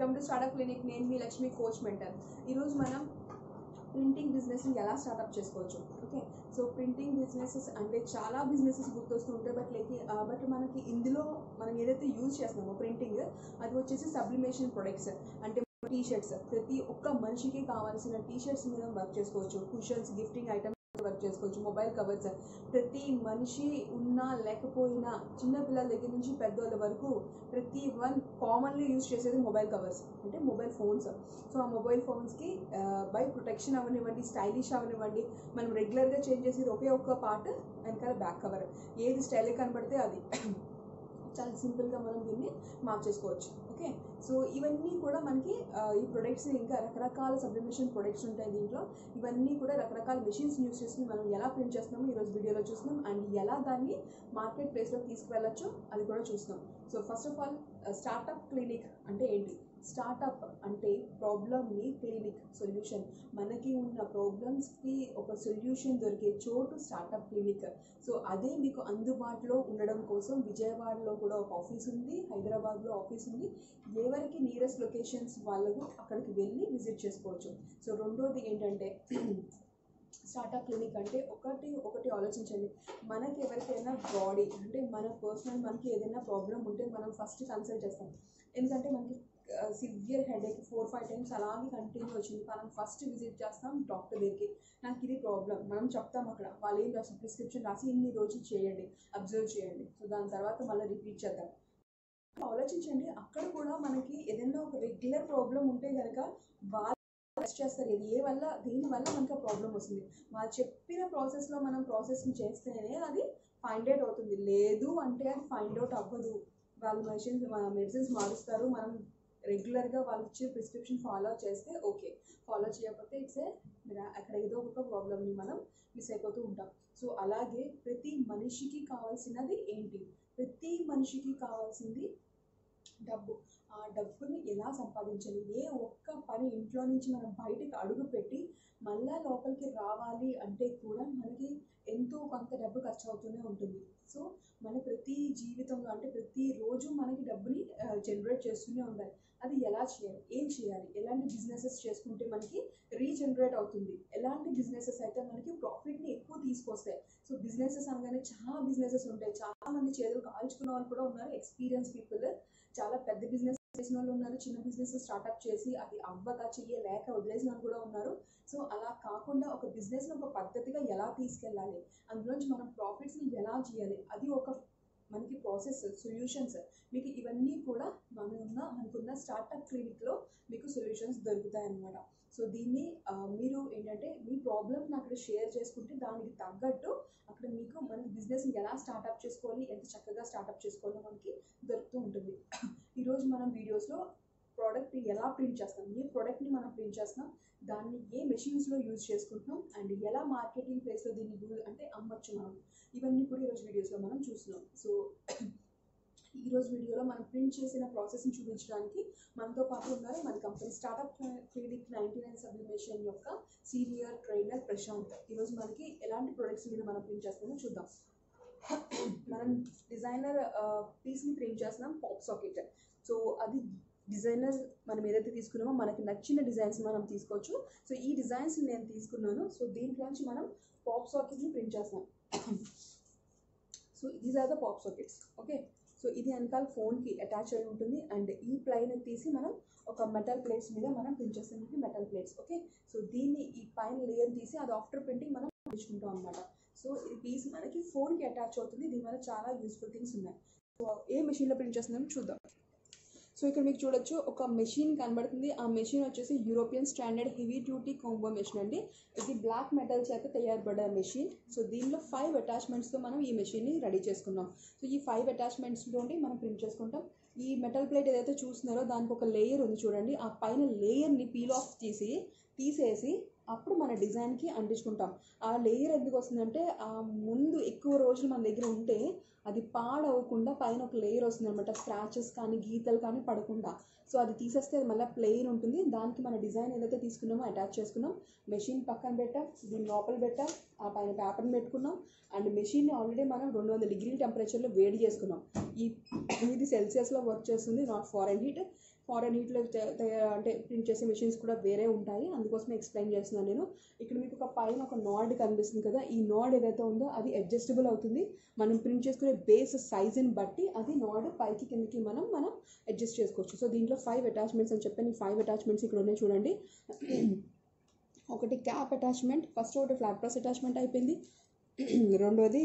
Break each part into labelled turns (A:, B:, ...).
A: welcome to start up clinic నేను మీ Lakshmi coach mentor ఈరోజు మనం ప్రింటింగ్ బిజినెస్ని ఎలా స్టార్ట్అప్ చేసుకోవచ్చు ఓకే సో ప్రింటింగ్ బిజినెసెస్ అంటే చాలా బిజినెసెస్ గుర్తొస్తూ ఉంటాయి బట్ లైక్ బట్ మనకి ఇందులో మనం ఏదైతే యూజ్ చేస్తున్నామో ప్రింటింగ్ అది వచ్చేసి సబ్లిమేషన్ ప్రొడక్ట్స్ అంటే టీ షర్ట్స్ ప్రతి ఒక్క మనిషికి కావాల్సిన టీ షర్ట్స్ మీద వర్క్ చేసుకోవచ్చు కుషన్స్ గిఫ్టింగ్ ఐటమ్స్ వర్క్ చేసుకోవచ్చు మొబైల్ కవర్స్ ప్రతి మనిషి ఉన్నా లేకపోయినా చిన్న పిల్లల దగ్గర నుంచి పెద్దవాళ్ళ వరకు ప్రతి వన్ కామన్లీ యూజ్ చేసేది మొబైల్ కవర్స్ అంటే మొబైల్ ఫోన్స్ సో ఆ మొబైల్ ఫోన్స్కి బై ప్రొటెక్షన్ అవనివ్వండి స్టైలిష్ అవనివ్వండి మనం రెగ్యులర్గా చేంజ్ చేసేది ఒకే ఒక్క పార్ట్ వెనకాల బ్యాక్ కవర్ ఏది స్టైల్ కనబడితే అది చాలా సింపుల్గా మనం దీన్ని మార్చేసుకోవచ్చు ఓకే సో ఇవన్నీ కూడా మనకి ఆ, ఈ ప్రొడక్ట్స్ ఇంకా రకరకాల సబ్లిమేషన్ ప్రొడక్ట్స్ ఉంటాయి దీంట్లో ఇవన్నీ కూడా రకరకాల మెషిన్స్ యూస్ చేసుకుని మనం ఎలా ప్రింట్ చేస్తున్నామో ఈరోజు వీడియోలో చూస్తున్నాం అండ్ ఎలా దాన్ని మార్కెట్ ప్లేస్లోకి తీసుకువెళ్ళొచ్చు అది కూడా చూస్తున్నాం so first of all startup clinic అంటే ఏంటి స్టార్టప్ అంటే ప్రాబ్లమ్ని క్లినిక్ సొల్యూషన్ మనకి ఉన్న ప్రాబ్లమ్స్కి ఒక సొల్యూషన్ దొరికే చోటు స్టార్టప్ క్లినిక్ సో అదే మీకు అందుబాటులో ఉండడం కోసం విజయవాడలో కూడా ఒక ఆఫీస్ ఉంది హైదరాబాద్లో ఆఫీస్ ఉంది ఎవరికి నియరెస్ట్ లొకేషన్స్ వాళ్ళకు అక్కడికి వెళ్ళి విజిట్ చేసుకోవచ్చు సో రెండోది ఏంటంటే స్టార్టప్ క్లినిక్ అంటే ఒకటి ఒకటి ఆలోచించండి మనకి ఎవరికైనా బాడీ అంటే మన పర్సనల్ మనకి ఏదైనా ప్రాబ్లం ఉంటే మనం ఫస్ట్ కన్సల్ట్ చేస్తాం ఎందుకంటే మనకి severe headache four five times అలాగే కంటిన్యూ వచ్చింది మనం ఫస్ట్ విజిట్ చేస్తాం డాక్టర్ దగ్గరికి నాకు ఇది ప్రాబ్లం మనం చెప్తాం అక్కడ వాళ్ళు ఏం రాస్తారు ప్రిస్క్రిప్షన్ రాసి ఇన్ని రోజులు చేయండి అబ్జర్వ్ చేయండి సో దాని తర్వాత మళ్ళీ రిపీట్ చేద్దాం ఆలోచించండి అక్కడ కూడా మనకి ఏదైనా ఒక రెగ్యులర్ ప్రాబ్లం ఉంటే కనుక వాళ్ళు టెస్ట్ చేస్తారు ఇది ఏ వల్ల దేని వల్ల మనకి ఆ ప్రాబ్లం వస్తుంది వాళ్ళు చెప్పిన ప్రాసెస్లో మనం ప్రాసెస్ని చేస్తేనే అది ఫైండ్ అవుట్ అవుతుంది లేదు అంటే అది ఫైండ్ అవుట్ అవ్వదు వాళ్ళు మెషిన్స్ మెడిసిన్స్ మారుస్తారు మనం రెగ్యులర్గా వాళ్ళు ఇచ్చే ప్రిస్క్రిప్షన్ ఫాలో చేస్తే ఓకే ఫాలో చేయకపోతే ఇట్స్ ఏ అక్కడ ఏదో ఒక ప్రాబ్లమ్ని మనం మిస్ అయిపోతూ ఉంటాం సో అలాగే ప్రతి మనిషికి కావాల్సినది ఏంటి ప్రతి మనిషికి కావాల్సింది డబ్బు ఆ డబ్బుని ఎలా సంపాదించాలి ఏ ఒక్క పని ఇంట్లో నుంచి మనం బయటకు అడుగు పెట్టి మళ్ళా లోపలికి రావాలి అంటే కూడా మనకి ఎంతో కొంత డబ్బు ఖర్చు అవుతూనే ఉంటుంది సో మన ప్రతి జీవితంలో అంటే ప్రతి రోజు మనకి డబ్బుని జనరేట్ చేస్తూనే ఉండాలి అది ఎలా చేయాలి ఏం చేయాలి ఎలాంటి బిజినెసెస్ చేసుకుంటే మనకి రీజనరేట్ అవుతుంది ఎలాంటి బిజినెసెస్ అయితే మనకి ప్రాఫిట్ని ఎక్కువ తీసుకొస్తాయి సో బిజినెసెస్ అనగానే చాలా బిజినెసెస్ ఉంటాయి చాలా మంది చేతులు కాల్చుకున్న వాళ్ళు కూడా ఉన్నారు ఎక్స్పీరియన్స్ పీపుల్ చాలా పెద్ద బిజినెస్ చేసిన వాళ్ళు ఉన్నారు చిన్న బిజినెస్ స్టార్ట్అప్ చేసి అది అవ్వక చెయ్యలేక వదిలేసిన వాళ్ళు కూడా ఉన్నారు సో అలా కాకుండా ఒక బిజినెస్ని ఒక పద్ధతిగా ఎలా తీసుకెళ్ళాలి అందులోంచి మనం ప్రాఫిట్స్ని ఎలా చేయాలి అది ఒక మనకి ప్రాసెస్ సొల్యూషన్స్ మీకు ఇవన్నీ కూడా మన ఉన్న మనకున్న స్టార్ట్అప్ క్లినిక్లో మీకు సొల్యూషన్స్ దొరుకుతాయి అన్నమాట సో దీన్ని ఆ, మీరు ఏంటంటే మీ ప్రాబ్లమ్ని అక్కడ షేర్ చేసుకుంటే దానికి తగ్గట్టు అక్కడ మీకు మనకి బిజినెస్ని ఎలా స్టార్ట్అప్ చేసుకోవాలి ఎంత చక్కగా స్టార్ట్అప్ చేసుకోవాలో మనకి దొరుకుతూ ఉంటుంది ఈరోజు మనం వీడియోస్లో ప్రోడక్ట్ ఎలా ప్రింట్ చేస్తాం ఏ ప్రోడక్ట్ని మనం ప్రింట్ చేస్తున్నాం దాన్ని ఏ మెషిన్స్లో యూజ్ చేసుకుంటున్నాం అండ్ ఎలా మార్కెటింగ్ ప్లేస్లో దీన్ని యూజ్ అంటే అమ్మొచ్చు మనం ఇవన్నీ కూడా ఈరోజు వీడియోస్లో మనం చూస్తున్నాం సో ఈరోజు వీడియోలో మనం ప్రింట్ చేసిన ప్రాసెస్ని చూపించడానికి మనతో పాటు ఉన్నారు మన company startup clinic ninety nine sublimation యొక్క సీనియర్ ట్రైనర్ ప్రశాంత్ ఈరోజు మనకి ఎలాంటి ప్రొడక్ట్స్ మీద మనం ప్రింట్ చేస్తామో చూద్దాం మనం డిజైనర్ పీస్ని ప్రింట్ చేస్తున్నాం పాప్ సాకెట్ సో అది డిజైనర్ మనం ఏదైతే తీసుకున్నామో మనకి నచ్చిన డిజైన్స్ మనం తీసుకోవచ్చు సో ఈ డిజైన్స్ నేను తీసుకున్నాను సో దీంట్లోంచి మనం పాప్ సాకెట్ని ప్రింట్ చేస్తాం so these are the pop sockets okay so ఇది వెనకాల ఫోన్కి అటాచ్ అయి ఉంటుంది అండ్ ఈ ప్లైన్ తీసి మనం ఒక మెటల్ ప్లేట్స్ మీద మనం ప్రింట్ చేస్తాం ఇది మెటల్ ప్లేట్స్ ఓకే సో దీన్ని ఈ పైన లేయర్ తీసి అది ఆఫ్టర్ ప్రింటింగ్ మనం తెచ్చుకుంటాం అనమాట సో ఈ పీస్ మనకి ఫోన్కి అటాచ్ అవుతుంది దీనివల్ల చాలా యూస్ఫుల్ థింగ్స్ ఉన్నాయి సో ఏ మెషిన్లో ప్రింట్ చేస్తున్నామో చూద్దాం సో ఇక్కడ మీకు చూడొచ్చు ఒక మెషిన్ కనబడుతుంది ఆ మెషిన్ వచ్చేసి European standard heavy duty combo machine అండి ఇది బ్లాక్ మెటల్ చేత తయారుపడ్డ మెషిన్ సో దీనిలో ఫైవ్ అటాచ్మెంట్స్తో మనం ఈ మెషిన్ని రెడీ చేసుకున్నాం సో ఈ ఫైవ్ అటాచ్మెంట్స్తో మనం ప్రింట్ చేసుకుంటాం ఈ మెటల్ ప్లేట్ ఏదైతే చూస్తున్నారో దానికి ఒక లేయర్ ఉంది చూడండి ఆ పైన లేయర్ని పీల్ ఆఫ్ తీసి తీసేసి అప్పుడు మన డిజైన్కి అంటించుకుంటాం ఆ లేయర్ ఎందుకు వస్తుందంటే ఆ ముందు ఎక్కువ రోజులు మన దగ్గర ఉంటే అది పాడవకుండా పైన ఒక లేయర్ వస్తుంది అనమాట స్క్రాచెస్ కానీ గీతలు కానీ పడకుండా సో అది తీసేస్తే అది మళ్ళీ ప్లెయిన్ ఉంటుంది దానికి మన డిజైన్ ఏదైతే తీసుకున్నామో అటాచ్ చేసుకున్నాం మెషిన్ పక్కన పెట్టాం దీని లోపల పెట్టాం ఆ పైన పేపర్ని పెట్టుకున్నాం అండ్ మెషిన్ని ఆల్రెడీ మనం రెండు వందల డిగ్రీ టెంపరేచర్లో వేడి చేసుకున్నాం ఈ ఇది సెల్సియస్లో వర్క్ చేస్తుంది నాట్ ఫారెన్ హీట్ ఫారెన్ హీట్లో అంటే ప్రింట్ చేసే మెషిన్స్ కూడా వేరే ఉంటాయి అందుకోసమే ఎక్స్ప్లెయిన్ చేస్తున్నాను నేను ఇక్కడ మీకు ఒక పైన ఒక నాడ్ కనిపిస్తుంది కదా ఈ నాడ్ ఏదైతే ఉందో అది అడ్జస్టబుల్ అవుతుంది మనం ప్రింట్ చేసుకునే బేస్ సైజుని బట్టి అది నాడ్ పైకి కిందకి మనం మనం అడ్జస్ట్ చేసుకోవచ్చు సో దీంట్లో ఫైవ్ అటాచ్మెంట్స్ అని చెప్పాను ఈ ఫైవ్ అటాచ్మెంట్స్ ఇక్కడ ఉన్నాయి చూడండి ఒకటి క్యాప్ అటాచ్మెంట్ ఫస్ట్ ఒకటి ఫ్లాట్ ప్రెస్ అటాచ్మెంట్ అయిపోయింది రెండోది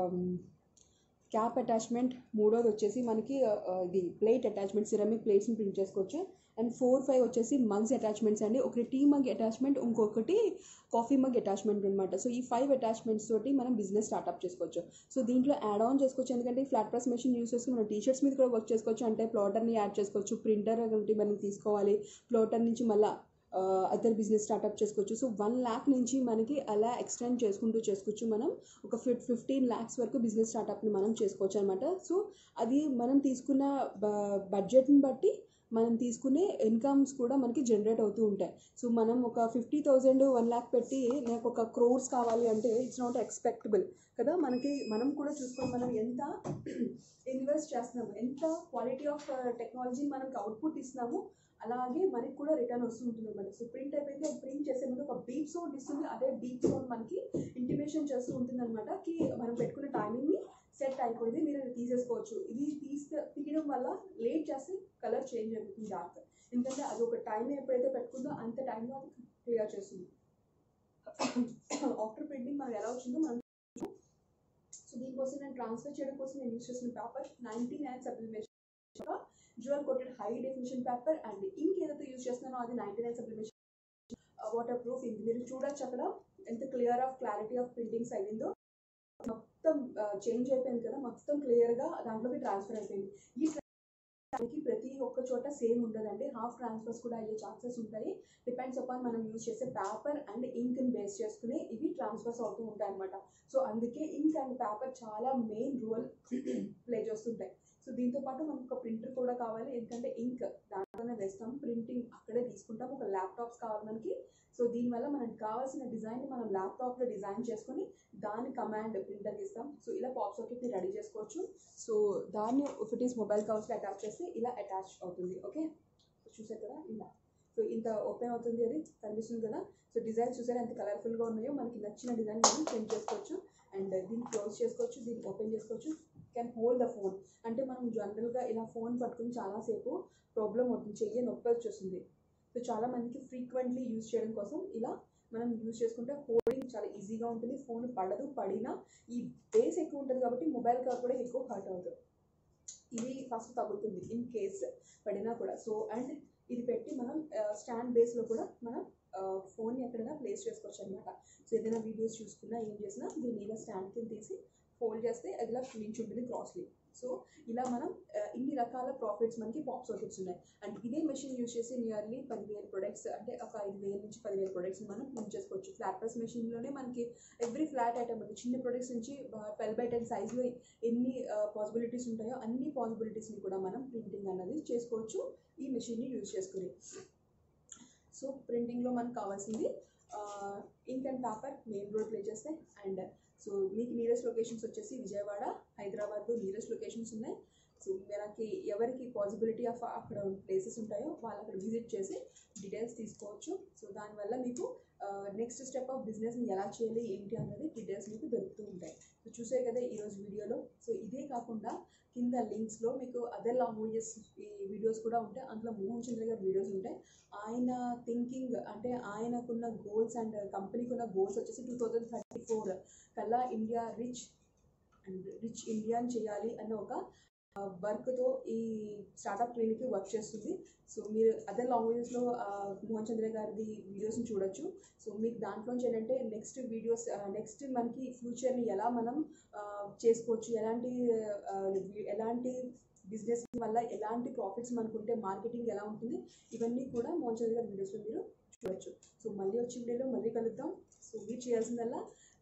A: క్యాప్ అటాచ్మెంట్ మూడోది వచ్చేసి మనకి ఆ, ఆ, ఇది ప్లేట్ అటాచ్మెంట్ సిరమిక్ ప్లేట్స్ని ప్రింట్ చేసుకోవచ్చు అండ్ ఫోర్ ఫైవ్ వచ్చేసి మగ్స్ అటాచ్మెంట్స్ అండి ఒకటి టీ మగ్ అటాచ్మెంట్ ఇంకొకటి కాఫీ మగ్ అటాచ్మెంట్ అనమాట సో ఈ ఫైవ్ అటాచ్మెంట్స్ తోటి మనం బిజినెస్ స్టార్ట్అప్ చేసుకోవచ్చు సో దీంట్లో యాడ్ ఆన్ చేసుకోవచ్చు ఎందుకంటే ఫ్లాట్ ప్రెస్ మెషిన్ యూస్ చేసి మనం టీషర్ట్స్ మీద కూడా వర్క్ చేసుకోవచ్చు అంటే ప్లాటర్ని యాడ్ చేసుకోవచ్చు ప్రింటర్ ఒకటి మనం తీసుకోవాలి ప్లాటర్ నుంచి మళ్ళీ అదర్ బిజినెస్ స్టార్ట్అప్ చేసుకోవచ్చు సో వన్ ల్యాక్ నుంచి మనకి అలా ఎక్స్టెండ్ చేసుకుంటూ చేసుకోవచ్చు మనం ఒక ఫిఫ్ ఫిఫ్టీన్ ల్యాక్స్ వరకు బిజినెస్ స్టార్ట్అప్ని మనం చేసుకోవచ్చు అనమాట సో అది మనం తీసుకున్న బడ్జెట్ని బట్టి మనం తీసుకునే ఇన్కమ్స్ కూడా మనకి జనరేట్ అవుతూ ఉంటాయి సో మనం ఒక ఫిఫ్టీ థౌజండ్ వన్ ల్యాక్ పెట్టి నాకు ఒక క్రోర్స్ కావాలి అంటే ఇట్స్ నాట్ ఎక్స్పెక్టబుల్ కదా మనకి మనం కూడా చూసుకొని మనం ఎంత ఇన్వెస్ట్ చేస్తున్నాము ఎంత క్వాలిటీ ఆఫ్ టెక్నాలజీ మనకి అవుట్పుట్ ఇస్తున్నాము అలాగే మనకి కూడా రిటర్న్ వస్తూ ఉంటుంది అనమాట సో ప్రింట్ అయిపోయింది అది ప్రింట్ చేసే ముందు ఒక బీప్ సౌండ్ ఇస్తుంది అదే బీప్ సౌండ్ మనకి ఇంటిమేషన్ చేస్తూ ఉంటుంది అనమాట కి మనం పెట్టుకున్న టైమింగ్ని సెట్ అయిపోయింది మీరు అది తీసేసుకోవచ్చు ఇది తీస్తే తీయడం వల్ల లేట్ చేస్తే కలర్ చేంజ్ అయిపోతుంది డార్క్ ఎందుకంటే అది ఒక టైం ఎప్పుడైతే పెట్టుకుందో అంత టైంలో అది క్లియర్ చేస్తుంది ఆఫ్టర్ ప్రింటింగ్ మనకి ఎలా వచ్చిందో మనం సో దీనికోసం నేను ట్రాన్స్ఫర్ చేయడం కోసం నేను యూస్ చేసిన paper ninety nine sublimation jewel coated high definition paper and ink ఏదైతే యూస్ చేస్తున్నానో అది ninety nine sublimation waterproof ink మీరు చూడొచ్చు అక్కడ ఎంత clear of clarity of printings అయ్యిందో మొత్తం చేంజ్ అయిపోయింది కదా మొత్తం క్లియర్గా దాంట్లోకి ట్రాన్స్ఫర్ అయిపోయింది ఈ దానికి ప్రతి ఒక్క చోట సేమ్ ఉండదండి హాఫ్ ట్రాన్స్ఫర్స్ కూడా అయ్యే ఛాన్సెస్ ఉంటాయి డిపెండ్స్ అపాన్ మనం యూజ్ చేసే పేపర్ అండ్ ఇంక్ని బేస్ చేసుకుని ఇవి ట్రాన్స్ఫర్స్ అవుతూ ఉంటాయి అనమాట సో అందుకే ఇంక్ అండ్ పేపర్ చాలా మెయిన్ రోల్ ప్లే చేస్తుంటాయి సో దీంతో పాటు మనకు ఒక ప్రింటర్ కూడా కావాలి ఎందుకంటే ఇంక్ దాంట్లోనే వేస్తాం ప్రింటింగ్ అక్కడే తీసుకుంటాం ఒక ల్యాప్టాప్స్ కావాలి మనకి సో దీనివల్ల మనకు కావాల్సిన డిజైన్ మనం ల్యాప్టాప్లో డిజైన్ చేసుకొని దాని కమాండ్ ప్రింటర్కి ఇస్తాం సో ఇలా పాప్ సాకెట్ని రెడీ చేసుకోవచ్చు సో దాన్ని ఇఫ్ ఇట్ ఈస్ మొబైల్ కవర్స్లో అటాచ్ చేస్తే ఇలా అటాచ్ అవుతుంది ఓకే చూసారు కదా ఇలా సో ఇంత ఓపెన్ అవుతుంది అది కనిపిస్తుంది కదా సో డిజైన్ చూసారు ఎంత కలర్ఫుల్గా ఉన్నాయో మనకి నచ్చిన డిజైన్ మనం ప్రింట్ చేసుకోవచ్చు అండ్ దీన్ని క్లోజ్ చేసుకోవచ్చు దీన్ని ఓపెన్ చేసుకోవచ్చు కెన్ హోల్డ్ ద ఫోన్ అంటే మనం జనరల్గా ఇలా ఫోన్ పట్టుకుని చాలాసేపు ప్రాబ్లం అవుతుంది చెయ్యి నొప్పి వచ్చేస్తుంది సో చాలా మందికి ఫ్రీక్వెంట్లీ యూజ్ చేయడం కోసం ఇలా మనం యూజ్ చేసుకుంటే హోల్డింగ్ చాలా ఈజీగా ఉంటుంది ఫోన్ పడదు పడినా ఈ బేస్ ఎక్కువ ఉంటుంది కాబట్టి మొబైల్ కవర్ కూడా ఎక్కువ హర్ట్ అవుతుంది ఇది ఫస్ట్ తగ్గుతుంది ఇన్ కేస్ పడినా కూడా సో అండ్ ఇది పెట్టి మనం స్టాండ్ బేస్లో కూడా మనం ఫోన్ ఎక్కడైనా ప్లేస్ చేసుకోవచ్చు అనమాట సో ఏదైనా వీడియోస్ చూసుకున్నా ఏం చేసినా దీన్ని ఇలా స్టాండ్ కింద తీసి ఫోల్డ్ చేస్తే అది ఇలా నించి ఉంటుంది క్రాస్లీ సో ఇలా మనం ఆ, ఇన్ని రకాల ప్రాఫిట్స్ మనకి పాప్ సాకెట్స్ ఉన్నాయి అండ్ ఇదే మెషిన్ యూస్ చేసి నియర్లీ పదివేల ప్రొడక్ట్స్ అంటే ఒక ఐదు వేల నుంచి పదివేల ప్రొడక్ట్స్ మనం ప్రింట్ చేసుకోవచ్చు ఫ్లాట్ ప్రెస్ మెషిన్లోనే మనకి ఎవ్రీ ఫ్లాట్ ఐటమ్ ఉంది చిన్న ప్రొడక్ట్స్ నుంచి ట్వెల్వ్ బై టెన్ సైజ్లో ఎన్ని పాసిబిలిటీస్ ఉంటాయో అన్ని పాసిబిలిటీస్ని కూడా మనం ప్రింటింగ్ అన్నది చేసుకోవచ్చు ఈ మెషిన్ని యూజ్ చేసుకుని సో ప్రింటింగ్లో మనకు కావాల్సింది ink and paper main role play చేస్తే అండ్ సో మీకు నియరెస్ట్ లొకేషన్స్ వచ్చేసి విజయవాడ హైదరాబాద్లో నియరెస్ట్ లొకేషన్స్ ఉన్నాయి సో మనకి ఎవరికి పాసిబిలిటీ ఆఫ్ అక్కడ ప్లేసెస్ ఉంటాయో వాళ్ళు అక్కడ విజిట్ చేసి డీటెయిల్స్ తీసుకోవచ్చు సో దానివల్ల మీకు నెక్స్ట్ స్టెప్ ఆఫ్ బిజినెస్ని ఎలా చేయాలి ఏంటి అన్నది డీటెయిల్స్ మీకు దొరుకుతూ ఉంటాయి సో చూసే కదా ఈరోజు వీడియోలో సో ఇదే కాకుండా కింద లింక్స్లో మీకు అదర్ లాంగ్వేజెస్ ఈ వీడియోస్ కూడా ఉంటాయి అందులో మోహన్ చంద్ర గారి వీడియోస్ ఉంటాయి ఆయన థింకింగ్ అంటే ఆయనకున్న గోల్స్ అండ్ కంపెనీకి ఉన్న గోల్స్ వచ్చేసి టూ థౌజండ్ థర్టీ ఫోర్ కల్లా ఇండియా రిచ్ అండ్ రిచ్ ఇండియాని చేయాలి అన్న ఒక వర్క్తో ఈ స్టార్టప్ క్లినిక్ వర్క్ చేస్తుంది సో మీరు అదర్ లాంగ్వేజెస్లో మోహన్ చంద్ర గారిది వీడియోస్ని చూడొచ్చు సో మీకు దాంట్లోంచి ఏంటంటే నెక్స్ట్ వీడియోస్ నెక్స్ట్ మనకి ఫ్యూచర్ని ఎలా మనం ఆ, చేసుకోవచ్చు ఎలాంటి ఆ, ఎలాంటి బిజినెస్ వల్ల ఎలాంటి ప్రాఫిట్స్ మనకు ఉంటే మార్కెటింగ్ ఎలా ఉంటుంది ఇవన్నీ కూడా మోహన్ చంద్ర గారి వీడియోస్లో మీరు చూడొచ్చు సో మళ్ళీ వచ్చే వీడియోలో మళ్ళీ కలుద్దాం సో మీరు చేయాల్సిందల్లా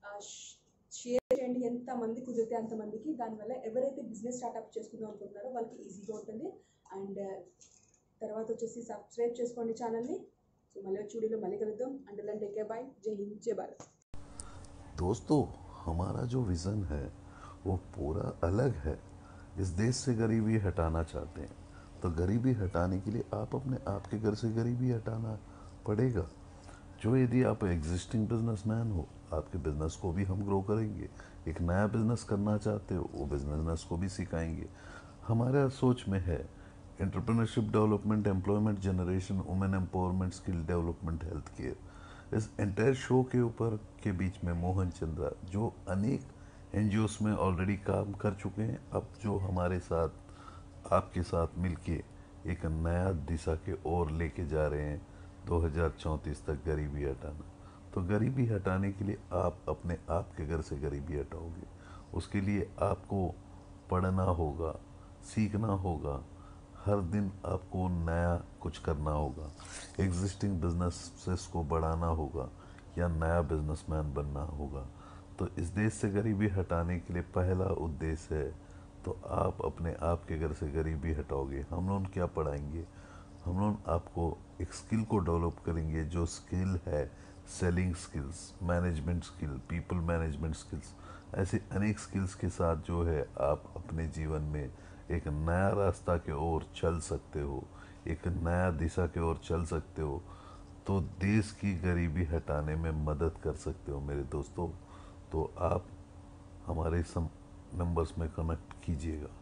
A: షేర్ చేయండి ఎంతమంది కుదిరితే అంతమందికి దానివల్ల ఎవరైతే బిజినెస్ స్టార్ట్అప్ చేసుకుందాం అనుకుంటున్నారో వాళ్ళకి ఈజీగా ఉంటుంది అండ్ తర్వాత వచ్చేసి సబ్స్క్రైబ్ చేసుకోండి ఛానల్ని సో మళ్ళీ వచ్చే వీడియోలో మళ్ళీ కలుద్దాం అండ్ టేక్ కేర్ బాయ్ జై హింద్ జై భారత్
B: दोस्तों हमारा जो विज़न है वो पूरा अलग है इस देश से गरीबी हटाना चाहते हैं तो गरीबी हटाने के लिए आप अपने आपके घर से गरीबी हटाना पड़ेगा जो यदि आप एग्जिस्टिंग बिजनेसमैन हो आपके बिजनेस को भी हम ग्रो करेंगे एक नया बिजनेस करना चाहते हो वो बिजनेस को भी सिखाएंगे हमारा सोच में है entrepreneurship development employment generation women empowerment skill development health care इस एंटायर शो के ऊपर के बीच में मोहन चंद्रा जो अनेक एन में ऑलरेडी काम कर चुके हैं अब जो हमारे साथ आपके साथ मिलके एक नया दिशा के ओर लेके जा रहे हैं 2034 तक गरीबी हटाना तो गरीबी हटाने के लिए आप अपने आप के घर से गरीबी हटाओगे उसके लिए आपको पढ़ना होगा सीखना होगा हर दिन आपको नया कुछ करना होगा एग्जिस्टिंग बिजनेसेस को बढ़ाना होगा या नया बिजनेसमैन बनना होगा तो इस देश से गरीबी हटाने के लिए पहला उद्देश्य है तो आप अपने आप के घर से गरीबी हटाओगे हम लोग क्या पढ़ाएंगे हम लोग आपको एक स्किल को डेवलप करेंगे जो स्किल है selling skills management skill people management skills ऐसे अनेक स्किल्स के साथ जो है आप अपने जीवन में एक नया रास्ता के ओर चल सकते हो एक नया दिशा के ओर चल सकते हो तो देश की गरीबी हटाने में मदद कर सकते हो मेरे दोस्तों तो आप हमारे सम नंबर्स में कनेक्ट कीजिएगा